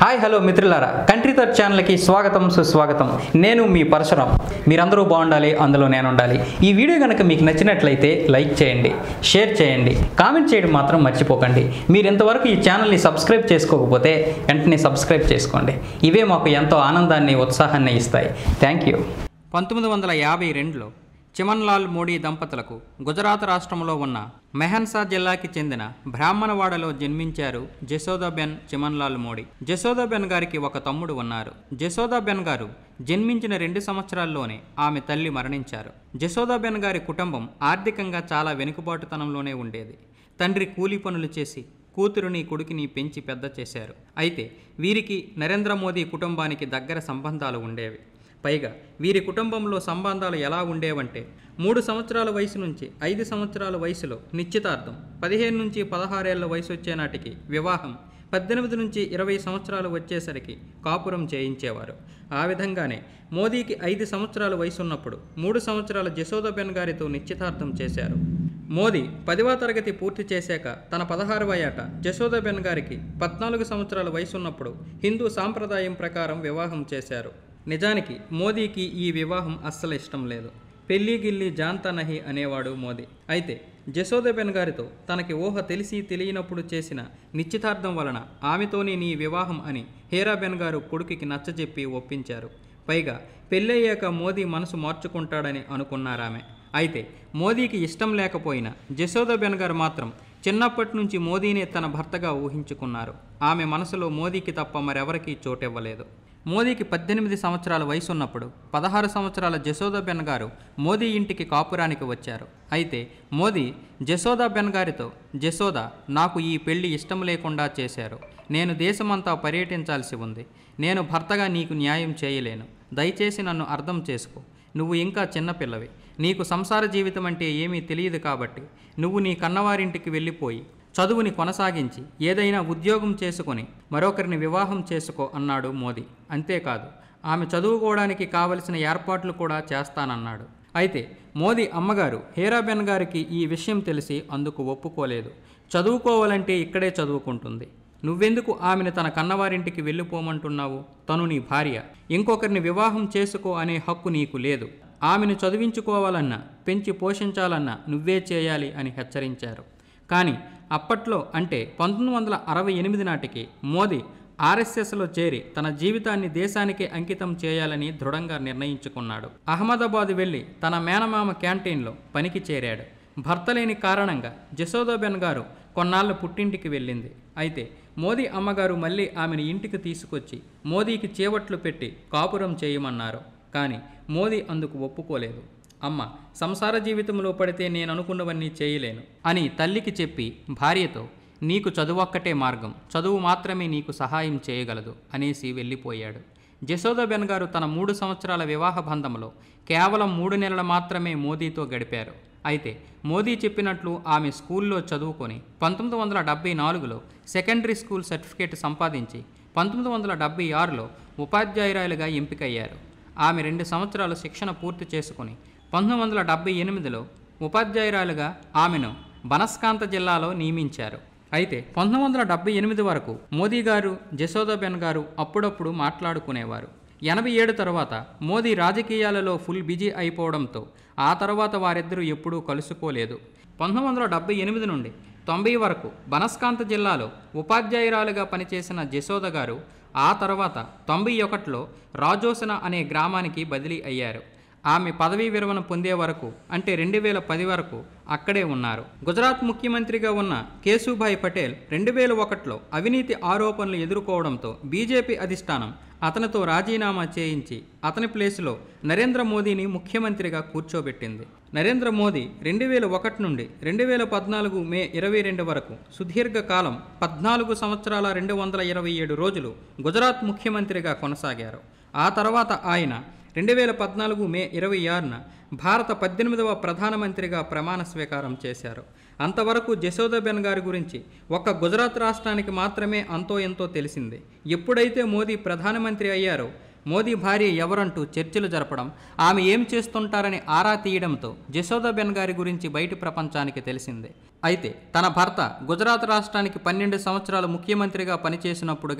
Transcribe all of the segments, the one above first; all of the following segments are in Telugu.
హాయ్ హలో మిత్రులారా కంట్రీ థర్డ్ ఛానల్కి స్వాగతం సుస్వాగతం నేను మీ పరశురాం మీరందరూ బాగుండాలి అందులో నేను ఉండాలి ఈ వీడియో కనుక మీకు నచ్చినట్లయితే లైక్ చేయండి షేర్ చేయండి కామెంట్ చేయడం మాత్రం మర్చిపోకండి మీరు ఇంతవరకు ఈ ఛానల్ని సబ్స్క్రైబ్ చేసుకోకపోతే వెంటనే సబ్స్క్రైబ్ చేసుకోండి ఇవే మాకు ఎంతో ఆనందాన్ని ఉత్సాహాన్ని ఇస్తాయి థ్యాంక్ యూ పంతొమ్మిది వందల యాభై రెండులో చిమన్లాల్ మోడీ దంపతులకు గుజరాత్ రాష్ట్రంలో ఉన్న మెహన్సా జిల్లాకి చెందిన బ్రాహ్మణవాడలో జన్మించారు జశోదాబెన్ చిమన్లాల్ మోడీ జశోదాబెన్ గారికి ఒక తమ్ముడు ఉన్నారు జశోదాబెన్ గారు జన్మించిన రెండు సంవత్సరాల్లోనే ఆమె తల్లి మరణించారు జశోదాబెన్ గారి కుటుంబం ఆర్థికంగా చాలా వెనుకబాటుతనంలోనే ఉండేది తండ్రి కూలీ పనులు చేసి కూతురుని కొడుకుని పెంచి పెద్ద చేశారు అయితే వీరికి నరేంద్ర మోదీ కుటుంబానికి దగ్గర సంబంధాలు ఉండేవి పైగా వీరి కుటుంబంలో సంబంధాలు ఎలా ఉండేవంటే మూడు సంవత్సరాల వయసు నుంచి ఐదు సంవత్సరాల వయసులో నిశ్చితార్థం పదిహేను నుంచి పదహారేళ్ల వయసు వచ్చే నాటికి వివాహం పద్దెనిమిది నుంచి ఇరవై సంవత్సరాలు వచ్చేసరికి కాపురం చేయించేవారు ఆ విధంగానే మోదీకి ఐదు సంవత్సరాల వయసు ఉన్నప్పుడు మూడు సంవత్సరాల జశోదబెన్ గారితో నిశ్చితార్థం చేశారు మోదీ పదివ తరగతి పూర్తి చేశాక తన పదహారవ ఏట జశోదబెన్ గారికి పద్నాలుగు సంవత్సరాల వయసు ఉన్నప్పుడు హిందూ సాంప్రదాయం ప్రకారం వివాహం చేశారు నిజానికి మోదీకి ఈ వివాహం అస్సలు ఇష్టం లేదు పెళ్లి గిల్లి జాంతా నహి అనేవాడు మోదీ అయితే జశోదబెన్ గారితో తనకి ఊహ తెలిసి తెలియనప్పుడు చేసిన నిశ్చితార్థం వలన ఆమెతోనే నీ వివాహం అని హేరాబెన్ గారు కొడుకుకి నచ్చజెప్పి ఒప్పించారు పైగా పెళ్ళయ్యాక మోదీ మనసు మార్చుకుంటాడని అనుకున్నారామె అయితే మోదీకి ఇష్టం లేకపోయినా జశోదబెన్ గారు మాత్రం చిన్నప్పటి నుంచి మోదీనే తన భర్తగా ఊహించుకున్నారు ఆమె మనసులో మోదీకి తప్ప మరెవరికీ చోటివ్వలేదు మోదీకి పద్దెనిమిది సంవత్సరాల వయసు ఉన్నప్పుడు పదహారు సంవత్సరాల జశోదాబెన్ గారు మోదీ ఇంటికి కాపురానికి వచ్చారు అయితే మోదీ జశోదాబెన్ గారితో జశోద నాకు ఈ పెళ్లి ఇష్టం లేకుండా చేశారు నేను దేశమంతా పర్యటించాల్సి ఉంది నేను భర్తగా నీకు న్యాయం చేయలేను దయచేసి నన్ను అర్థం చేసుకో నువ్వు ఇంకా చిన్నపిల్లవి నీకు సంసార జీవితం అంటే ఏమీ తెలియదు కాబట్టి నువ్వు నీ కన్నవారింటికి వెళ్ళిపోయి చదువుని కొనసాగించి ఏదైనా ఉద్యోగం చేసుకొని మరొకరిని వివాహం చేసుకో అన్నాడు మోదీ అంతేకాదు ఆమె చదువుకోవడానికి కావలసిన ఏర్పాట్లు కూడా చేస్తానన్నాడు అయితే మోదీ అమ్మగారు హేరాబెన్ గారికి ఈ విషయం తెలిసి అందుకు ఒప్పుకోలేదు చదువుకోవాలంటే ఇక్కడే చదువుకుంటుంది నువ్వెందుకు ఆమెను తన కన్నవారింటికి వెళ్ళిపోమంటున్నావు తను నీ భార్య ఇంకొకరిని వివాహం చేసుకో అనే హక్కు నీకు లేదు ఆమెను చదివించుకోవాలన్నా పెంచి పోషించాలన్నా నువ్వే చేయాలి అని హెచ్చరించారు కానీ అప్పట్లో అంటే పంతొమ్మిది వందల అరవై ఎనిమిది నాటికి మోదీ ఆర్ఎస్ఎస్లో చేరి తన జీవితాన్ని దేశానికే అంకితం చేయాలని దృఢంగా నిర్ణయించుకున్నాడు అహ్మదాబాద్ వెళ్ళి తన మేనమామ క్యాంటీన్లో పనికి చేరాడు భర్త లేని కారణంగా జశోదాబెన్ గారు కొన్నాళ్ళు పుట్టింటికి వెళ్ళింది అయితే మోదీ అమ్మగారు మళ్ళీ ఆమెను ఇంటికి తీసుకొచ్చి మోదీకి చేవట్లు పెట్టి కాపురం చేయమన్నారు కానీ మోదీ అందుకు ఒప్పుకోలేదు అమ్మ సంసార జీవితంలో పడితే నేను అనుకున్నవన్నీ చేయలేను అని తల్లికి చెప్పి భార్యతో నీకు చదువొక్కటే మార్గం చదువు మాత్రమే నీకు సహాయం చేయగలదు అనేసి వెళ్ళిపోయాడు జశోదాబెన్ గారు తన మూడు సంవత్సరాల వివాహ బంధంలో కేవలం మూడు నెలలు మాత్రమే మోదీతో గడిపారు అయితే మోదీ చెప్పినట్లు ఆమె స్కూల్లో చదువుకొని పంతొమ్మిది వందల డెబ్బై నాలుగులో సెకండరీ స్కూల్ సర్టిఫికేట్ సంపాదించి పంతొమ్మిది వందల డెబ్బై ఆరులో ఉపాధ్యాయురాలుగా ఎంపికయ్యారు ఆమె రెండు సంవత్సరాలు శిక్షణ పూర్తి చేసుకుని పంతొమ్మిది వందల డెబ్బై ఎనిమిదిలో ఉపాధ్యాయురాలుగా ఆమెను బనస్కాంత జిల్లాలో నియమించారు అయితే పంతొమ్మిది వందల డెబ్బై ఎనిమిది వరకు మోదీ గారు జశోదాబెన్ గారు అప్పుడప్పుడు మాట్లాడుకునేవారు ఎనభై ఏడు తర్వాత మోదీ రాజకీయాలలో ఫుల్ బిజీ అయిపోవడంతో ఆ తర్వాత వారిద్దరూ ఎప్పుడూ కలుసుకోలేదు పంతొమ్మిది వందల డెబ్బై ఎనిమిది నుండి తొంభై వరకు బనస్కాంత జిల్లాలో ఉపాధ్యాయురాలుగా పనిచేసిన జశోద గారు ఆ తర్వాత తొంభై ఒకటిలో రాజోసన అనే గ్రామానికి బదిలీ అయ్యారు ఆమె పదవీ విరమణ పొందే వరకు అంటే రెండు వేల పది వరకు అక్కడే ఉన్నారు గుజరాత్ ముఖ్యమంత్రిగా ఉన్న కేశుభాయ్ పటేల్ రెండు వేల ఒకటిలో అవినీతి ఆరోపణలు ఎదుర్కోవడంతో బీజేపీ అధిష్టానం అతనితో రాజీనామా చేయించి అతని ప్లేసులో నరేంద్ర మోదీని ముఖ్యమంత్రిగా కూర్చోబెట్టింది నరేంద్ర మోదీ రెండు వేల ఒకటి నుండి రెండు వేల పద్నాలుగు మే ఇరవై రెండు వరకు సుదీర్ఘ కాలం పద్నాలుగు సంవత్సరాల రెండు వందల ఇరవై ఏడు రోజులు గుజరాత్ ముఖ్యమంత్రిగా కొనసాగారు ఆ తర్వాత ఆయన రెండు వేల పద్నాలుగు మే ఇరవై ఆరున భారత పద్దెనిమిదవ ప్రధానమంత్రిగా ప్రమాణ స్వీకారం చేశారు అంతవరకు జశోదాబెన్ గారి గురించి ఒక్క గుజరాత్ రాష్ట్రానికి మాత్రమే అంతో ఎంతో తెలిసింది ఎప్పుడైతే మోదీ ప్రధానమంత్రి అయ్యారో మోదీ భార్య ఎవరంటూ చర్చలు జరపడం ఆమె ఏం చేస్తుంటారని ఆరా తీయడంతో జశోదాబెన్ గారి గురించి బయటి ప్రపంచానికి తెలిసిందే అయితే తన భర్త గుజరాత్ రాష్ట్రానికి పన్నెండు సంవత్సరాలు ముఖ్యమంత్రిగా పనిచేసినప్పుడు కానీ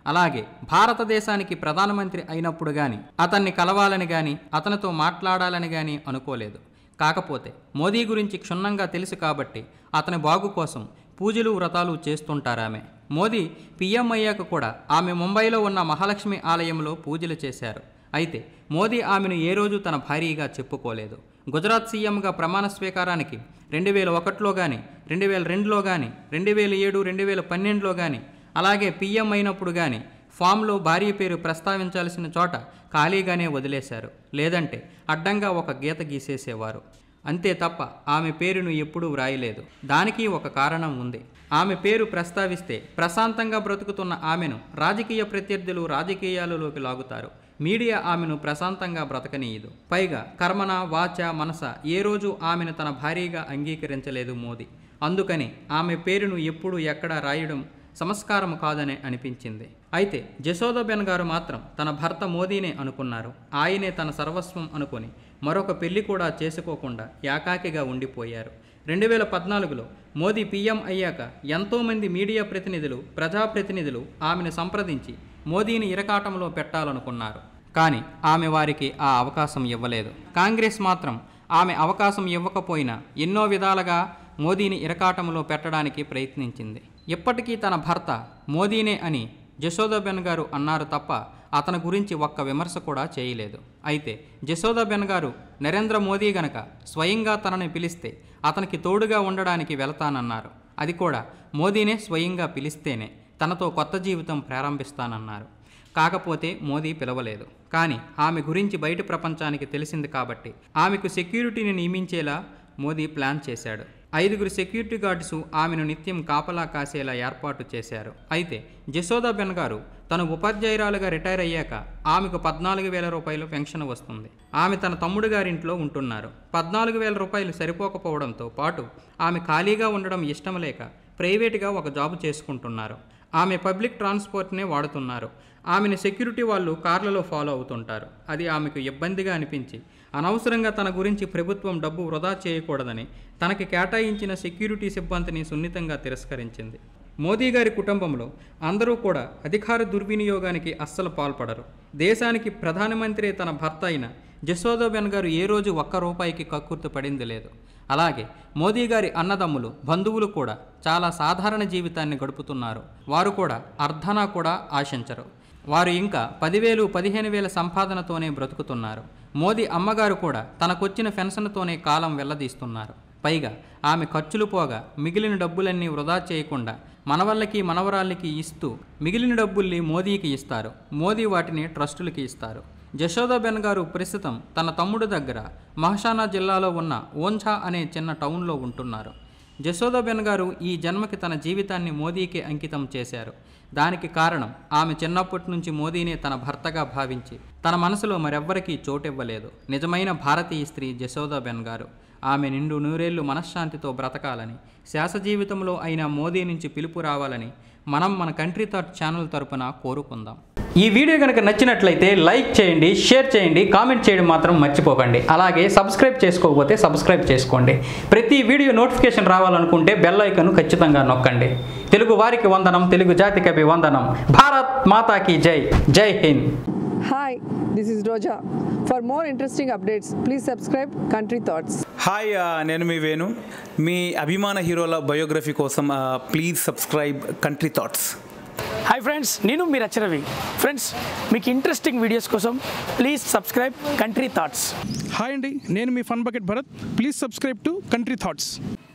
అలాగే భారతదేశానికి ప్రధానమంత్రి అయినప్పుడు కానీ అతన్ని కలవాలని కానీ అతనితో మాట్లాడాలని కానీ అనుకోలేదు కాకపోతే మోదీ గురించి క్షుణ్ణంగా తెలుసు కాబట్టి అతని బాగు కోసం పూజలు వ్రతాలు చేస్తుంటారామె మోదీ పీఎం అయ్యాక కూడా ఆమె ముంబైలో ఉన్న మహాలక్ష్మి ఆలయంలో పూజలు చేశారు అయితే మోదీ ఆమెను ఏ రోజు తన భార్యగా చెప్పుకోలేదు గుజరాత్ సీఎంగా ప్రమాణ స్వీకారానికి రెండు వేల ఒకటిలో కానీ రెండు వేల రెండులో కానీ రెండు వేల ఏడు రెండు వేల పన్నెండులో కానీ అలాగే పీఎం అయినప్పుడు కానీ ఫామ్లో భార్య పేరు ప్రస్తావించాల్సిన చోట ఖాళీగానే వదిలేశారు లేదంటే అడ్డంగా ఒక గీత గీసేసేవారు అంతే తప్ప ఆమె పేరును ఎప్పుడూ వ్రాయలేదు దానికి ఒక కారణం ఉంది ఆమె పేరు ప్రస్తావిస్తే ప్రశాంతంగా బ్రతుకుతున్న ఆమెను రాజకీయ ప్రత్యర్థులు రాజకీయాలలోకి లాగుతారు మీడియా ఆమెను ప్రశాంతంగా బ్రతకనీయదు పైగా కర్మన వాచ మనస ఏ రోజు ఆమెను తన భార్యగా అంగీకరించలేదు మోదీ అందుకని ఆమె పేరును ఎప్పుడు ఎక్కడ రాయడం సంస్కారం కాదనే అనిపించింది అయితే జశోదబెన్ గారు మాత్రం తన భర్త మోదీనే అనుకున్నారు ఆయనే తన సర్వస్వం అనుకొని మరొక పెళ్లి కూడా చేసుకోకుండా ఏకాకిగా ఉండిపోయారు రెండు వేల పద్నాలుగులో మోదీ పీఎం అయ్యాక ఎంతోమంది మీడియా ప్రతినిధులు ప్రజాప్రతినిధులు ఆమెను సంప్రదించి మోదీని ఇరకాటంలో పెట్టాలనుకున్నారు కానీ ఆమె వారికి ఆ అవకాశం ఇవ్వలేదు కాంగ్రెస్ మాత్రం ఆమె అవకాశం ఇవ్వకపోయినా ఎన్నో విధాలుగా మోదీని ఇరకాటంలో పెట్టడానికి ప్రయత్నించింది ఇప్పటికీ తన భర్త మోదీనే అని జశోదాబెన్ గారు అన్నారు తప్ప అతని గురించి ఒక్క విమర్శ కూడా చేయలేదు అయితే జశోదాబెన్ గారు నరేంద్ర మోదీ గనక స్వయంగా తనని పిలిస్తే అతనికి తోడుగా ఉండడానికి వెళతానన్నారు అది కూడా మోదీనే స్వయంగా పిలిస్తేనే తనతో కొత్త జీవితం ప్రారంభిస్తానన్నారు కాకపోతే మోదీ పిలవలేదు కానీ ఆమె గురించి బయట ప్రపంచానికి తెలిసింది కాబట్టి ఆమెకు సెక్యూరిటీని నియమించేలా మోదీ ప్లాన్ చేశాడు ఐదుగురు సెక్యూరిటీ గార్డ్స్ ఆమెను నిత్యం కాపలా కాసేలా ఏర్పాటు చేశారు అయితే జశోదాబెన్ గారు తను ఉపాధ్యాయురాలుగా రిటైర్ అయ్యాక ఆమెకు పద్నాలుగు వేల రూపాయలు పెన్షన్ వస్తుంది ఆమె తన తమ్ముడు గారింట్లో ఉంటున్నారు పద్నాలుగు వేల రూపాయలు సరిపోకపోవడంతో పాటు ఆమె ఖాళీగా ఉండడం ఇష్టం లేక ప్రైవేటుగా ఒక జాబ్ చేసుకుంటున్నారు ఆమె పబ్లిక్ ట్రాన్స్పోర్ట్నే వాడుతున్నారు ఆమెను సెక్యూరిటీ వాళ్ళు కార్లలో ఫాలో అవుతుంటారు అది ఆమెకు ఇబ్బందిగా అనిపించి అనవసరంగా తన గురించి ప్రభుత్వం డబ్బు వృధా చేయకూడదని తనకి కేటాయించిన సెక్యూరిటీ సిబ్బందిని సున్నితంగా తిరస్కరించింది మోదీ గారి కుటుంబంలో అందరూ కూడా అధికార దుర్వినియోగానికి అస్సలు పాల్పడరు దేశానికి ప్రధానమంత్రి తన భర్త అయిన జశోదాబెన్ గారు ఏ రోజు ఒక్క రూపాయికి కక్కుర్తి పడింది లేదు అలాగే మోదీ గారి అన్నదమ్ములు బంధువులు కూడా చాలా సాధారణ జీవితాన్ని గడుపుతున్నారు వారు కూడా అర్ధనా కూడా ఆశించరు వారు ఇంకా పదివేలు పదిహేను వేల సంపాదనతోనే బ్రతుకుతున్నారు మోదీ అమ్మగారు కూడా తనకొచ్చిన పెన్షన్తోనే కాలం వెల్లదీస్తున్నారు పైగా ఆమె ఖర్చులు పోగా మిగిలిన డబ్బులన్నీ వృధా చేయకుండా మనవళ్ళకి మనవరాళ్ళకి ఇస్తూ మిగిలిన డబ్బుల్ని మోదీకి ఇస్తారు మోదీ వాటిని ట్రస్టులకి ఇస్తారు జశోదాబెన్ గారు ప్రస్తుతం తన తమ్ముడు దగ్గర మహషానా జిల్లాలో ఉన్న ఓంఝా అనే చిన్న టౌన్లో ఉంటున్నారు జశోదాబెన్ గారు ఈ జన్మకి తన జీవితాన్ని మోదీకి అంకితం చేశారు దానికి కారణం ఆమె చిన్నప్పటి నుంచి మోదీనే తన భర్తగా భావించి తన మనసులో మరెవ్వరికీ చోటివ్వలేదు నిజమైన భారతీయ స్త్రీ జశోదాబెన్ గారు ఆమె నిండు నూరేళ్లు మనశ్శాంతితో బ్రతకాలని శాస జీవితంలో అయిన మోదీ నుంచి పిలుపు రావాలని మనం మన కంట్రీ థాట్ ఛానల్ తరపున కోరుకుందాం ఈ వీడియో కనుక నచ్చినట్లయితే లైక్ చేయండి షేర్ చేయండి కామెంట్ చేయడం మాత్రం మర్చిపోకండి అలాగే సబ్స్క్రైబ్ చేసుకోకపోతే సబ్స్క్రైబ్ చేసుకోండి ప్రతి వీడియో నోటిఫికేషన్ రావాలనుకుంటే బెల్ ఐకన్ ఖచ్చితంగా నొక్కండి తెలుగు వారికి వందనం తెలుగు జాతికవి వందనం భారత్ మాతాకి జై జై Hind Hi, this is Roja. For more interesting updates, please subscribe Country Thoughts. Hi ఆ, నేను మీ వేణు మీ అభిమాన హీరోల బయోగ్రఫీ కోసం ఆ, please subscribe Country Thoughts hi friends నేను మీ రచరవి ఫ్రెండ్స్ మీకు ఇంట్రెస్టింగ్ వీడియోస్ కోసం please subscribe Country Thoughts hi అండి నేను మీ Fun Bucket Bharath please subscribe to Country Thoughts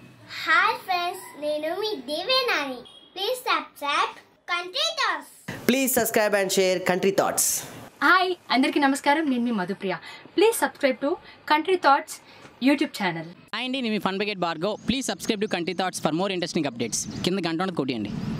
hi friends నేను మీ Devenani please subscribe Country Thoughts Please subscribe and share Country Thoughts. Hi అందరికీ నమస్కారం నేను మీ Madhupriya please subscribe to Country Thoughts YouTube channel hi అండి నేను మీ Fun Bucket Bhargav please subscribe to Country Thoughts for more interesting updates కింద గంట ఉన్నది కొట్టియండి